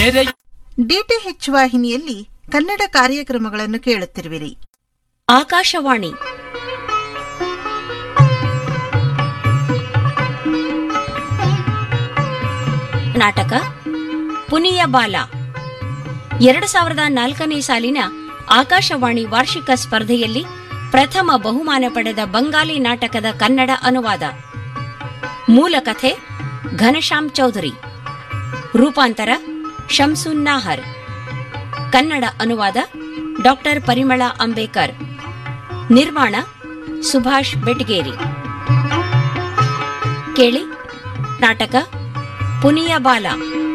ಕೆರೆ ಡಿಟಿಎಚ್ ವಾಹಿನಿಯಲ್ಲಿ ಕನ್ನಡ ಕಾರ್ಯಕ್ರಮಗಳನ್ನು ಕೇಳುತ್ತಿರುವಿರಿ ಆಕಾಶವಾಣಿ ನಾಟಕ ಪುನಿಯ ಬಾಲ ಎರಡು ಸಾವಿರದ ನಾಲ್ಕನೇ ಸಾಲಿನ ಆಕಾಶವಾಣಿ ವಾರ್ಷಿಕ ಸ್ಪರ್ಧೆಯಲ್ಲಿ ಪ್ರಥಮ ಬಹುಮಾನ ಪಡೆದ ಬಂಗಾಲಿ ನಾಟಕದ ಕನ್ನಡ ಅನುವಾದ ಮೂಲ ಕಥೆ ಘನಶ್ಯಾಮ್ ಚೌಧರಿ ರೂಪಾಂತರ ಶಂಸುನ್ ನಾಹರ್ ಕನ್ನಡ ಅನುವಾದ ಡಾಕ್ಟರ್ ಪರಿಮಳ ಅಂಬೇಕರ್ ನಿರ್ಮಾಣ ಸುಭಾಷ್ ಬೆಟ್ಗೇರಿ ಕೇಳಿ ನಾಟಕ ಪುನಿಯ ಬಾಲ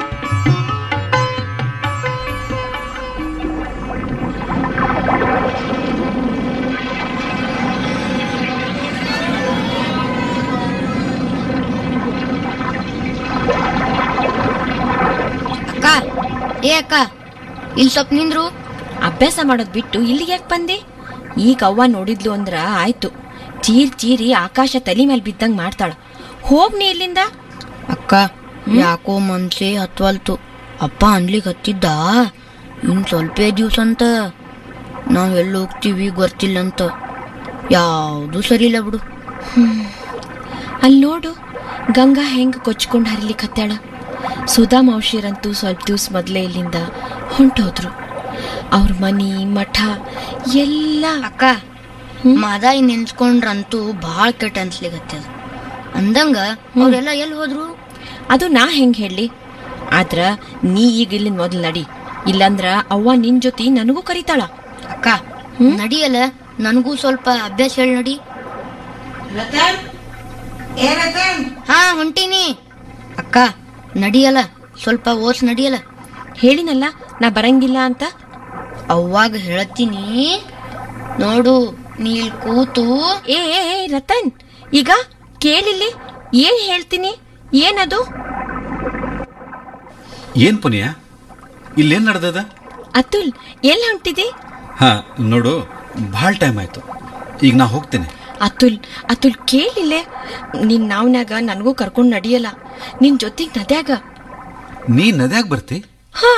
ಅಕ್ಕ ಏ ಅಕ್ಕ ಇಲ್ಲಿ ಸ್ವಲ್ಪ ನಿಂದ್ರು ಅಭ್ಯಾಸ ಮಾಡೋದ್ ಬಿಟ್ಟು ಇಲ್ಲಿಗೆ ಯಾಕೆ ಬಂದೆ ಈಗ ಅವ್ವ ನೋಡಿದ್ಲು ಅಂದ್ರ ಆಯ್ತು ಚೀರ್ ಚೀರಿ ಆಕಾಶ ತಲೆ ಮೇಲೆ ಬಿದ್ದಂಗ್ ಮಾಡ್ತಾಳ ಹೋಗ್ ನೀ ಇಲ್ಲಿಂದ ಅಕ್ಕ ಯಾಕೋ ಮನ್ಸೇ ಹತ್ವಲ್ತು ಅಪ್ಪ ಅನ್ಲಿಕ್ ಹತ್ತಿದ್ದ ಇನ್ ಸ್ವಲ್ಪ ದಿವ್ಸ ಅಂತ ನಾವ್ ಎಲ್ಲಿ ಹೋಗ್ತೀವಿ ಗೊತ್ತಿಲ್ಲ ಅಂತ ಯಾವುದು ಸರಿ ಇಲ್ಲ ಬಿಡು ಅಲ್ಲಿ ನೋಡು ಗಂಗಾ ಹೆಂಗ್ ಕೊಚ್ಕೊಂಡ್ ಹರಿಲಿಕ್ ಹತ್ತಾಳ ಸುಧಾ ಮಾವಶಿರಂತೂ ಸ್ವಲ್ಪ ದಿವ್ಸ ಮೊದ್ಲೇ ಇಲ್ಲಿಂದ ಹೊಂಟೋದ್ರು ಅವ್ರ ಮನಿ ಮಠ ಎಲ್ಲ ಅಕ್ಕ ಮಾದಾಯಿ ನೆನ್ಸ್ಕೊಂಡ್ರಂತೂ ಭಾಳ ಕೆಟ್ಟ ಅನ್ಸ್ಲಿಕತ್ತದ ಅಂದಂಗ ಅವ್ರೆಲ್ಲ ಎಲ್ಲಿ ಹೋದ್ರು ಅದು ನಾ ಹೆಂಗ್ ಹೇಳಿ ಆದ್ರ ನೀ ಈಗ ಇಲ್ಲಿಂದ ಮೊದಲು ನಡಿ ಇಲ್ಲಂದ್ರ ಅವ್ವ ನಿನ್ ಜೊತೆ ನನಗೂ ಕರಿತಾಳ ಅಕ್ಕ ನಡಿಯಲ್ಲ ನನಗೂ ಸ್ವಲ್ಪ ಅಭ್ಯಾಸ ಹೇಳಿ ನಡಿ ಹಾ ಹೊಂಟೀನಿ ಅಕ್ಕ ನಡಿಯಲ್ಲ ಸ್ವಲ್ಪ ಓಸ್ ನಡಿಯಲ್ಲ ಹೇಳಿನಲ್ಲ ನಾ ಬರಂಗಿಲ್ಲ ಅಂತ ಅವಾಗ ಹೇಳ್ತೀನಿ ನೋಡು ನೀ ಇಲ್ಲಿ ಕೂತು ಏ ಏ, ಏ, ರತನ್ ಈಗ ಕೇಳಿಲ್ಲಿ ಏನ್ ಹೇಳ್ತೀನಿ ಏನದು ಏನ್ ಪುನಿಯ ಇಲ್ಲೇನ್ ನಡೆದದ ಅತುಲ್ ಎಲ್ಲಿ ಹೊಂಟಿದೆ ಹಾ ನೋಡು ಭಾಳ ಟೈಮ್ ಆಯ್ತು ಈಗ ನಾ ಹೋಗ್ತೇನೆ ಅತುಲ್ ಅತುಲ್ ಕೇಳಿಲ್ಲೇ ನಿನ್ ನಾವ್ನ್ಯಾಗ ನನಗೂ ಕರ್ಕೊಂಡ್ ನಡಿಯಲ್ಲ ನಿನ್ ಜೊತೆಗ್ ನದ್ಯಾಗ ನೀ ನದ್ಯಾಗ ಬರ್ತಿ ಹಾ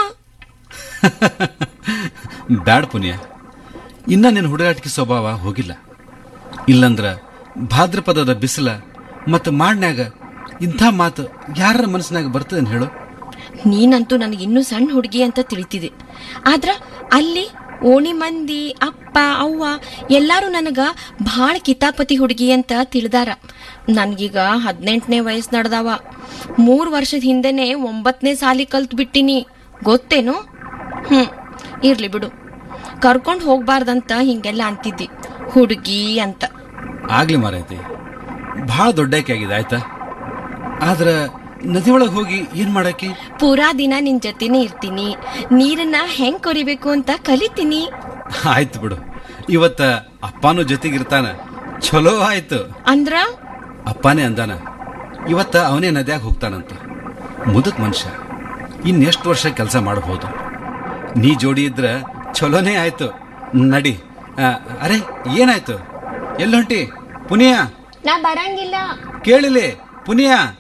ಬ್ಯಾಡ್ ಪುನಿಯ ಇನ್ನ ನಿನ್ನ ಹುಡುಗಾಟಿಕೆ ಸ್ವಭಾವ ಹೋಗಿಲ್ಲ ಇಲ್ಲಂದ್ರ ಭಾದ್ರಪದದ ಬಿಸಿಲ ಮತ್ತು ಮಾಡ್ನ್ಯಾಗ ಇಂಥ ಮಾತು ಯಾರ ಮನಸ್ಸಿನಾಗ ಬರ್ತದೇನು ಹೇಳು ನೀನಂತೂ ನನಗೆ ಇನ್ನೂ ಸಣ್ಣ ಹುಡುಗಿ ಅಂತ ತಿಳಿತಿದೆ ಆದ್ರ ಅಲ್ಲಿ ಓಣಿ ಮಂದಿ ಅಪ್ಪ ಅವ್ವ ಎಲ್ಲಾರು ನನಗ ಭಾಳ ಕಿತಾಪತಿ ಹುಡುಗಿ ಅಂತ ತಿಳಿದಾರ ನನ್ಗೀಗ ಹದಿನೆಂಟನೇ ವಯಸ್ಸು ನಡ್ದಾವ ಮೂರು ವರ್ಷದ ಹಿಂದೆನೆ ಒಂಬತ್ತನೇ ಸಾಲಿ ಕಲ್ತ್ ಬಿಟ್ಟಿನಿ ಗೊತ್ತೇನು ಹ್ಮ್ ಇರ್ಲಿ ಬಿಡು ಕರ್ಕೊಂಡು ಹೋಗ್ಬಾರ್ದಂತ ಹಿಂಗೆಲ್ಲ ಅಂತಿದ್ದಿ ಹುಡುಗಿ ಅಂತ ಆಗ್ಲಿ ಮಾರೈತಿ ಭಾಳ ದೊಡ್ಡಾಕೆ ಆಗಿದೆ ಆಯ್ತಾ ಆದ್ರ ನದಿ ಒಳಗೆ ಹೋಗಿ ಏನ್ ಮಾಡಾಕಿ ಪೂರಾ ದಿನ ನಿನ್ ಜೊತೆನೇ ಇರ್ತೀನಿ ನೀರನ್ನ ಹೆಂಗ್ ಕೊರಿಬೇಕು ಅಂತ ಕಲಿತೀನಿ ಆಯ್ತು ಬಿಡು ಇವತ್ತ ಅಪ್ಪನೂ ಜೊತೆಗಿರ್ತಾನ ಚಲೋ ಆಯ್ತು ಅಂದ್ರ ಅಪ್ಪನೇ ಅಂದಾನ ಇವತ್ತ ಅವನೇ ನದ್ಯಾಗ ಹೋಗ್ತಾನಂತ ಮುದುಕ್ ಮನುಷ್ಯ ಇನ್ನೆಷ್ಟು ವರ್ಷ ಕೆಲಸ ಮಾಡಬಹುದು ನೀ ಜೋಡಿ ಇದ್ರ ಚಲೋನೇ ಆಯ್ತು ನಡಿ ಆ, ಅರೆ ಏನಾಯ್ತು ಎಲ್ಲಿ ಹೊಂಟಿ ಪುನಿಯ ನಾ ಬರಂಗಿಲ್ಲ ಕೇಳಿಲಿ ಪುನಿಯ